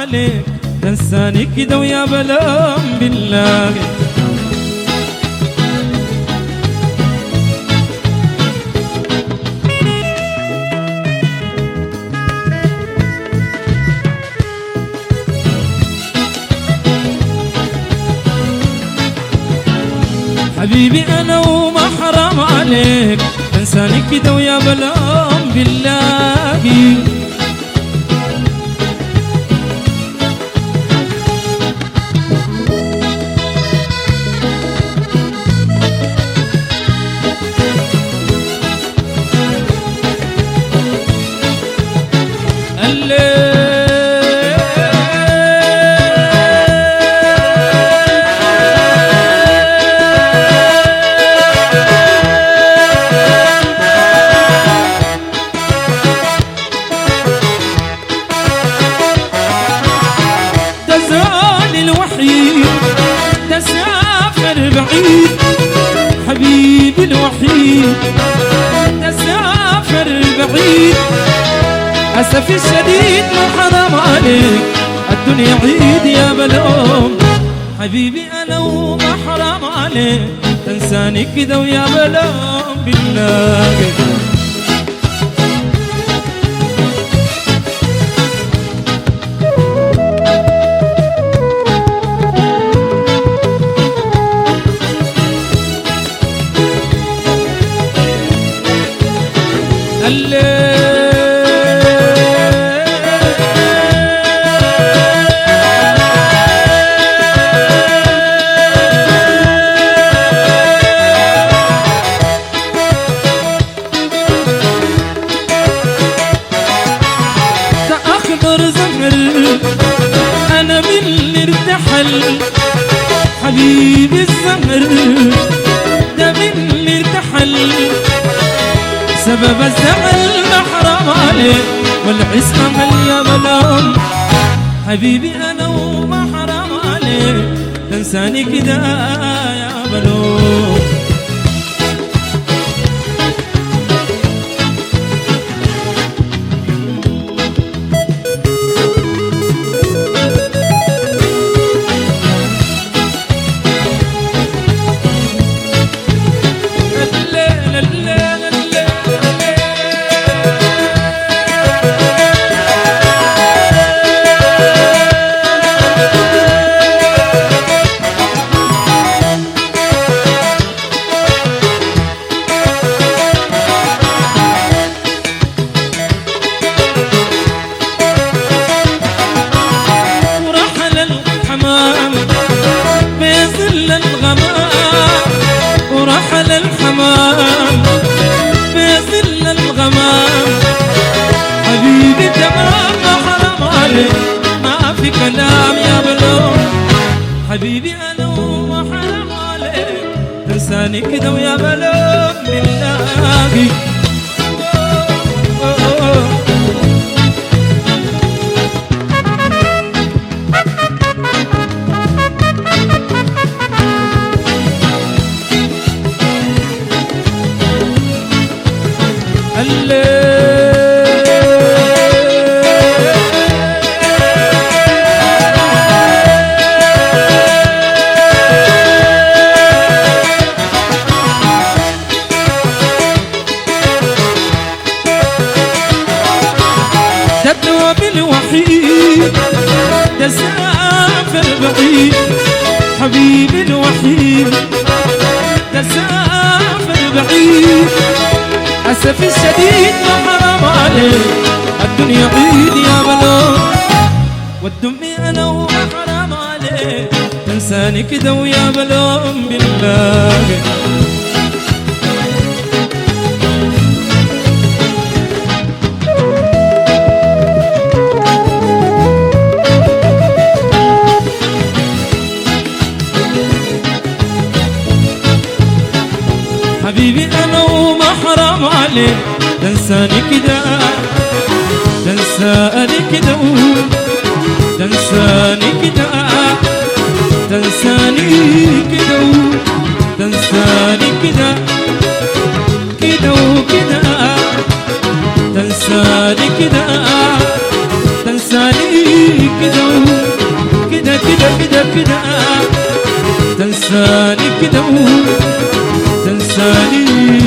عليك تنساني كده ويا بلام بالله حبيبي انا وما حرام عليك تنساني كده ويا بلام بالله تزال الوحيد تسافر بعيد حبيبي الوحيد تسافر بعيد أسفي الشديد ما حرام عليك الدنيا عيد يا بلوم حبيبي أنا وما حرام عليك تنساني كده ويا بلوم بالله تأخضر زمر أنا من اللي ارتحل حبيبي الزمر ده من اللي ارتحل سبب الزعل ما حرام عليه والعصمة مليا بلام حبيبي أنا وما حرام عليه تنساني كده يا بلوم ورحل الحمام بظل الغمام ورحل الحمام بظل الغمام حبيبي تمام ما حرام عليك ما في كلام يا بلوم حبيبي انا وما حرام عليك تنساني كده ويا بلوم بالله تبدو بالوحيد تسافر بعيد حبيبي الوحيد تسافر بعيد أسف الشديد ما حرام عليك الدنيا عيد يا بلو والدمي أنا وما حرام عليك تنساني كده ويا بلوم بالله حبيبي انا وما حرام عليك تنساني كده تنساني كده تنساني كده تنساني كده تنساني كده كده وكده تنساني كده تنساني كده كده تنساني كده تنساني